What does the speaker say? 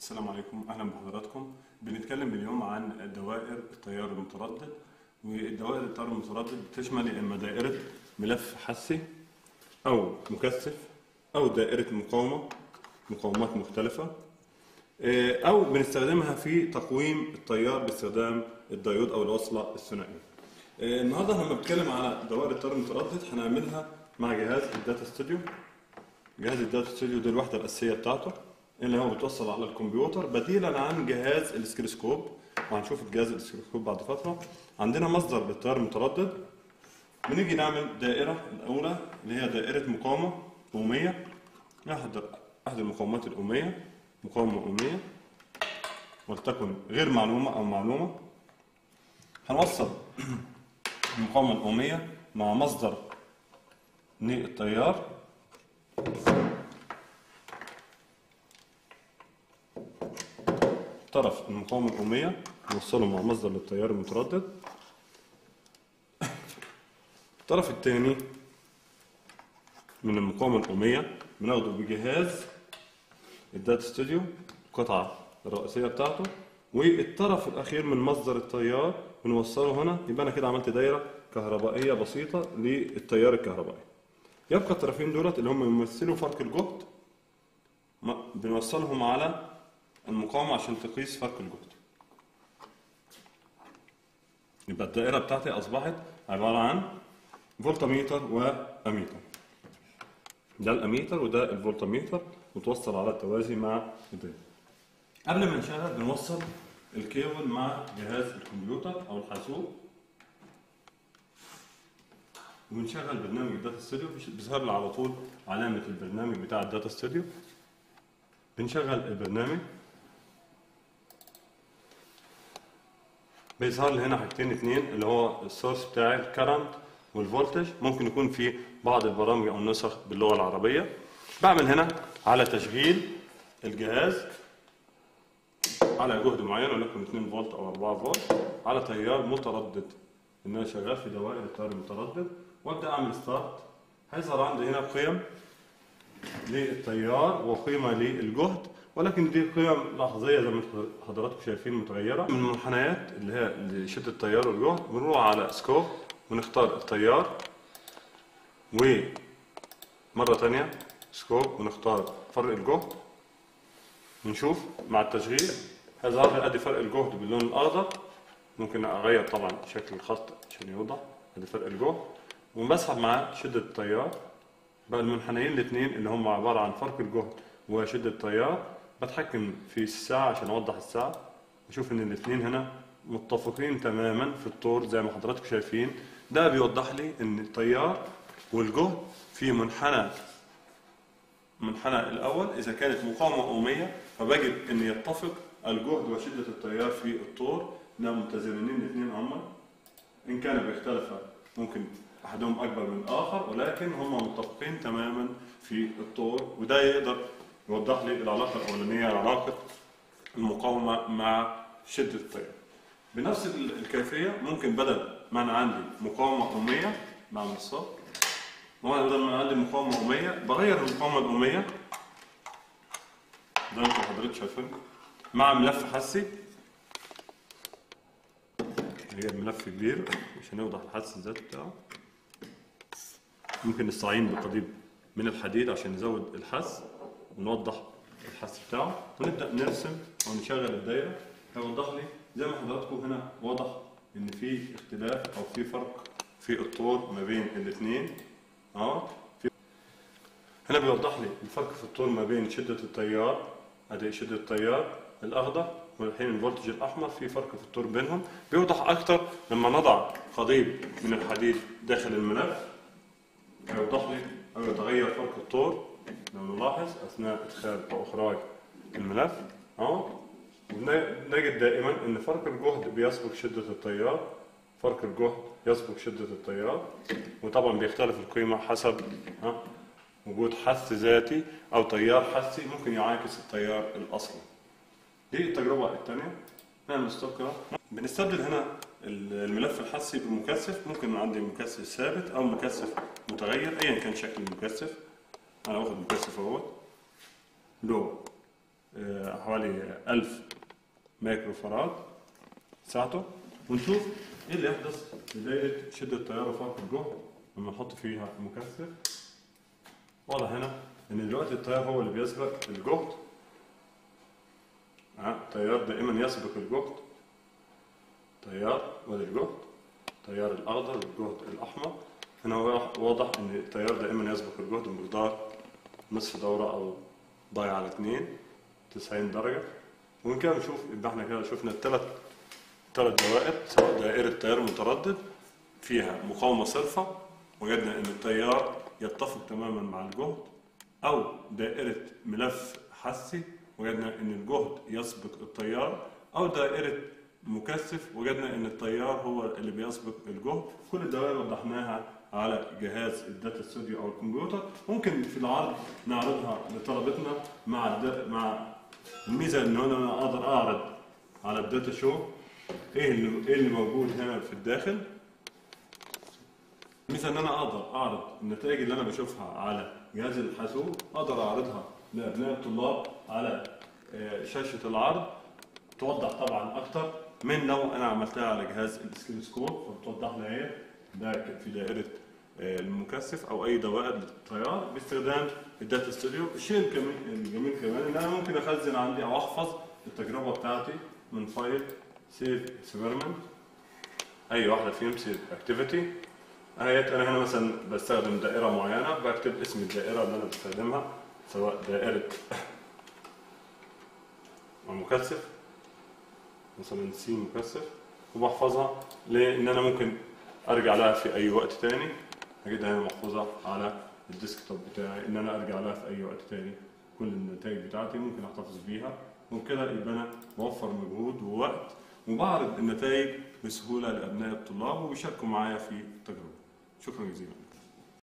السلام عليكم اهلا بحضراتكم بنتكلم اليوم عن دوائر التيار المتردد والدوائر التيار المتردد بتشمل يا اما دائره ملف حسي او مكثف او دائره مقاومه مقاومات مختلفه آه، او بنستخدمها في تقويم التيار باستخدام الديود او الوصله الثنائيه آه، النهارده لما بنتكلم على دوائر التيار المتردد هنعملها مع جهاز الداتا ستوديو جهاز الداتا ستوديو دي الوحده الاساسيه بتاعته اللي هو بتوصل على الكمبيوتر بديلا عن جهاز الاسكريسكوب وهنشوف الجهاز الاسكريسكوب بعد فتره عندنا مصدر للتيار المتردد بنيجي نعمل دائره الاولى اللي هي دائره مقاومه اوميه احد احد المقاومات الاوميه مقاومه اوميه ولتكن غير معلومه او معلومه هنوصل المقاومه الاوميه مع مصدر للتيار طرف المقاومة الأمية نوصله مع مصدر للتيار المتردد الطرف الثاني من المقاومة الأمية بناخده بجهاز الداتا ستوديو القطعة الرئيسية بتاعته والطرف الأخير من مصدر التيار بنوصله هنا يبقى أنا كده عملت دايرة كهربائية بسيطة للتيار الكهربائي يبقى الطرفين دولت اللي هم يمثلوا فرق الجهد ما- بنوصلهم على المقاومة عشان تقيس فرق الجهد يبقى الدائرة بتاعتي أصبحت عبارة عن فولتميتر وأميتر ده الأميتر وده الفولتميتر متوصل على التوازي مع الدائرة قبل ما نشغل بنوصل الكيبل مع جهاز الكمبيوتر أو الحاسوب وبنشغل برنامج الداتا ستوديو بيظهر لي على طول علامة البرنامج بتاع الداتا ستوديو بنشغل البرنامج بيظهر لي هنا حاجتين اتنين اللي هو السورس بتاعي الكرنت والفولتج ممكن يكون في بعض البرامج او النسخ باللغه العربيه بعمل هنا على تشغيل الجهاز على جهد معين ولكن 2 فولت او 4 فولت على تيار متردد ان انا شغال في دوائر التيار المتردد وابدا اعمل ستارت هيظهر عندي هنا قيم للتيار وقيمة للجهد ولكن دي قيم لحظية زي ما حضراتكم شايفين متغيرة من المنحنيات اللي هي لشدة التيار والجهد بنروح على سكوب ونختار التيار ومرة تانية سكوب ونختار فرق الجهد ونشوف مع التشغيل هيظهر لي ادي فرق الجهد باللون الاخضر ممكن اغير طبعا شكل الخط عشان يوضح ادي فرق الجهد وبسحب معاه شدة التيار بقى المنحنيين الاثنين اللي هم عبارة عن فرق الجهد وشدة التيار بتحكم في الساعة عشان أوضح الساعة بشوف إن الاثنين هنا متفقين تماما في الطور زي ما حضراتكم شايفين ده بيوضح لي إن التيار والجهد في منحنى المنحنى الأول إذا كانت مقاومة أومية فبجد إن يتفق الجهد وشدة التيار في الطور إنهم متزامنين الاثنين هما إن كان بيختلفا ممكن أحدهم أكبر من الآخر ولكن هم متفقين تماما في الطور وده يقدر يوضح لي العلاقة الأولانية علاقة المقاومة مع شدة التيار بنفس ال- الكيفية ممكن بدل ما أنا عندي مقاومة أمية بعمل الصوت وأنا بدل ما أنا عندي مقاومة أمية بغير المقاومة الأمية زي ما انتم حضرتك شايفين مع ملف حسي هي ملف كبير عشان يوضح الحس الذاتي بتاعه ممكن نستعين بقضيب من الحديد عشان نزود الحس ونوضح الحس بتاعه ونبدا نرسم او نشغل الدايره هيوضح لي زي ما حضراتكم هنا واضح ان في اختلاف او في فرق في الطول ما بين الاثنين اه في هنا بيوضح لي الفرق في الطول ما بين شده التيار ادي شده التيار الاخضر والحين الفولتج الاحمر في فرق في الطول بينهم بيوضح اكتر لما نضع قضيب من الحديد داخل الملف هيوضح لي او يتغير فرق الطور لو نلاحظ اثناء ادخال او اخراج الملف اهو ونجد دائما ان فرق الجهد بيسبق شده التيار فرق الجهد يسبق شده التيار وطبعا بيختلف القيمه حسب ها وجود حث ذاتي او تيار حثي ممكن يعاكس التيار الاصلي دي التجربه الثانيه نعمل ستوب كده بنستبدل هنا الملف الحثي بمكثف ممكن عندي مكثف ثابت او مكثف متغير ايا كان شكل المكثف انا واخد مكثف اهوت له آه، حوالي 1000 مايكرو فراد ساعته ونشوف ايه اللي يحدث بداية شدة التيار وفرق الجهد لما نحط فيها مكثف واضح هنا ان دلوقتي التيار هو اللي بيسبق الجهد ها، التيار دائما يسبق الجهد تيار وادي الجهد التيار الاخضر والجهد الاحمر هنا واضح- واضح ان التيار دائما يسبق الجهد بمقدار نصف دورة او ضايع على 2 90 درجة ومن كده نشوف يبقى احنا كده شفنا الثلاث ثلاث دوائر سواء دائرة تيار متردد فيها مقاومة صرفة وجدنا ان التيار يتفق تماما مع الجهد او دائرة ملف حسي وجدنا ان الجهد يسبق التيار او دائرة مكثف وجدنا ان التيار هو اللي بيسبق الجهد كل الدوائر وضحناها على جهاز الداتا ستوديو او الكمبيوتر ممكن في العرض نعرضها لطلبتنا مع الد... مع الميزه ان انا اقدر اعرض على الداتا شو ايه اللي ايه اللي موجود هنا في الداخل الميزه ان انا اقدر اعرض النتائج اللي انا بشوفها على جهاز الحاسوب اقدر اعرضها لابناء الطلاب على آه، شاشه العرض توضح طبعا اكتر من لو انا عملتها على جهاز السكرين سكور فبتوضح لي ايه ده في دائره آه، المكثف او اي دوائر للتيار باستخدام الداتا ستوديو الشيء الجميل الجميل كمان ان انا ممكن اخزن عندي او احفظ التجربه بتاعتي من فايل سيف اكسبيرمنت اي واحده فيهم سيف اكتيفيتي اهيت انا هنا مثلا بستخدم دائره معينه بكتب اسم الدائره اللي انا بستخدمها سواء دائره مكثف مثلا سي مكثف وبحفظها لان انا ممكن ارجع لها في اي وقت تاني اجدها هنا محفوظه على الديسكتوب بتاعي ان انا ارجع لها في اي وقت تاني كل النتائج بتاعتي ممكن احتفظ بيها وبكده يبقى انا بوفر مجهود ووقت وبعرض النتائج بسهوله لابناء الطلاب وبيشاركوا معايا في التجربه شكرا جزيلا